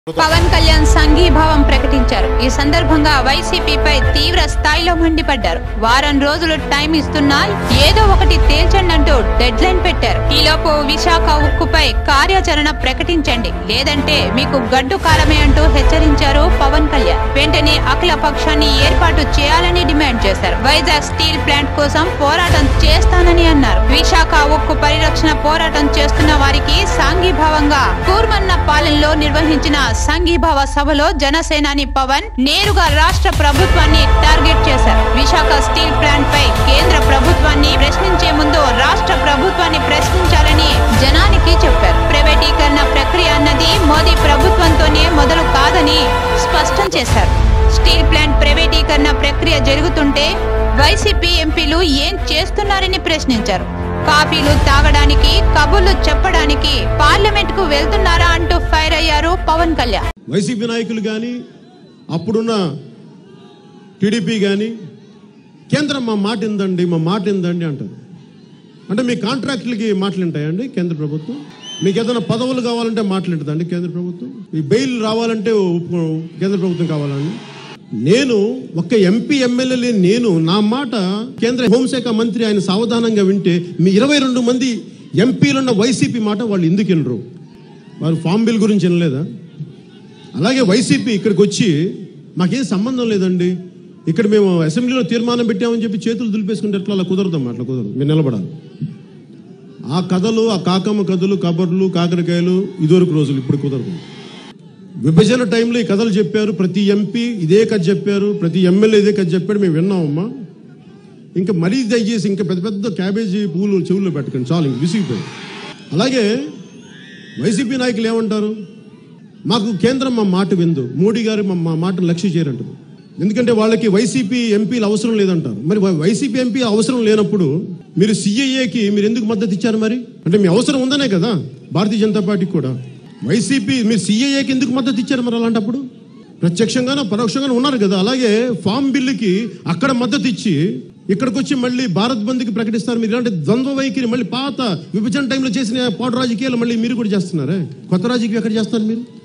పవన్ కళ్యాణ్ సంఘీభావం ప్రకటించారు ఈ సందర్భంగా వైసీపీపై తీవ్ర స్థాయిలో మండిపడ్డారు వారం రోజులు టైం ఇస్తున్నా ఏదో ఒకటి తేల్చండి అంటూ డెడ్ లైన్ పెట్టారు ఈలోపు విశాఖ ఉక్కుపై కార్యాచరణ ప్రకటించండి లేదంటే మీకు గడ్డు కాలమే అంటూ హెచ్చరించారు పవన్ కళ్యాణ్ వెంటనే అఖిల పక్షాన్ని ఏర్పాటు చేయాలని డిమాండ్ చేశారు వైజాగ్ స్టీల్ ప్లాంట్ కోసం పోరాటం చేస్తానని అన్నారు విశాఖ ఉక్కు పరిరక్షణ పోరాటం చేస్తున్న వారికి సాంఘీభావంగా కూర్మన్న పాలెంలో నిర్వహించిన సంఘీభావ సభలో జనసేనాని పవన్ నేరుగా రాష్ట్ర ప్రభుత్వాన్ని టార్గెట్ చేశారు విశాఖ స్టీల్ ప్లాంట్ పై కేంద్ర ప్రభుత్వాన్ని ప్రశ్నించే ముందు రాష్ట్ర ప్రభుత్వాన్ని ప్రశ్నించాలని జనానికి చెప్పారు ప్రైవేటీకరణ ప్రక్రియ అన్నది మోదీ ప్రభుత్వంతోనే మొదలు కాదని స్పష్టం చేశారు స్టీల్ ప్లాంట్ ప్రైవేటీకరణ ప్రక్రియ జరుగుతుంటే వైసీపీ ఎంపీలు ఏం చేస్తున్నారని ప్రశ్నించారు కాఫీలు తాగడానికి కబుర్లు చెప్పడానికి పార్లమెంట్ కు వెళ్తున్నారా అంటూ ఫైర్ అయ్యారు పవన్ కళ్యాణ్ వైసీపీ నాయకులు కానీ అప్పుడున్న టీడీపీ కానీ కేంద్రం మా మాట ఇందండి మా మాట ఇందండి అంటారు అంటే మీ కాంట్రాక్టులకి మాటలు ఉంటాయండి కేంద్ర ప్రభుత్వం మీకు ఏదైనా పదవులు కావాలంటే మాట్లాడుతుందండి కేంద్ర ప్రభుత్వం ఈ బెయిల్ రావాలంటే ఒప్పుకో- కేంద్ర ప్రభుత్వం కావాలండి నేను ఒక్క ఎంపీ ఎమ్మెల్యే లేని నేను నా మాట కేంద్ర హోంశాఖ మంత్రి ఆయన సావధానంగా వింటే మీ ఇరవై రెండు మంది ఎంపీలున్న వైసీపీ మాట వాళ్ళు ఎందుకు వినరు వారు ఫామ్ బిల్ గురించి వినలేదా అలాగే వైసీపీ ఇక్కడికి వచ్చి మాకేం సంబంధం లేదండి ఇక్కడ మేము అసెంబ్లీలో తీర్మానం పెట్టామని చెప్పి చేతులు దులిపేసుకుంటే ఎట్లా అలా కుదరదమ్మా అట్లా కుదరదు మీరు నిలబడాలి ఆ కథలు ఆ కాకమ్మ కథలు కబర్లు కాకరకాయలు ఇదివరకు రోజులు ఇప్పుడు కుదరదు విభజన టైంలో ఈ కథలు చెప్పారు ప్రతి ఎంపీ ఇదే కథ చెప్పారు ప్రతి ఎమ్మెల్యే ఇదే కథ చెప్పాడు మేము విన్నామమ్మా ఇంకా మరీ దయచేసి ఇంకా పెద్ద పెద్ద క్యాబేజీ పూలు చెవుల్లో పెట్టకండి చాలు ఇంక విసిగిపోయి అలాగే వైసీపీ నాయకులు ఏమంటారు మాకు కేంద్రం మా మాట విందు మోడీ గారు మా మా మాటను లక్ష్య చేయరంటారు ఎందుకంటే వాళ్ళకి వైసీపీ ఎంపీలు అవసరం లేదంటారు మరి వై- వైసీపీ ఎంపీ అవసరం లేనప్పుడు మీరు సిఐఏకి మీరు ఎందుకు మద్దతు ఇచ్చారు మరి అంటే మీ అవసరం ఉందనే కదా భారతీయ జనతా పార్టీకి కూడా వైసీపీ మీరు సిఐఏకి ఎందుకు మద్దతు ఇచ్చారు మరి అలాంటప్పుడు ప్రత్యక్షంగానో పరోక్షంగానో ఉన్నారు కదా అలాగే ఫామ్ బిల్లుకి అక్కడ మద్దతు ఇచ్చి ఇక్కడికి వచ్చి మళ్ళీ భారత్ బంద్కి ప్రకటిస్తారు మీరు ఇలాంటి ద్వంద్వ వైఖరి మళ్ళీ పాత విభజన టైంలో చేసిన పాటు రాజకీయాలు మళ్ళీ మీరు కూడా చేస్తున్నారే కొత్త రాజకీయం ఎక్కడ చేస్తారు మీరు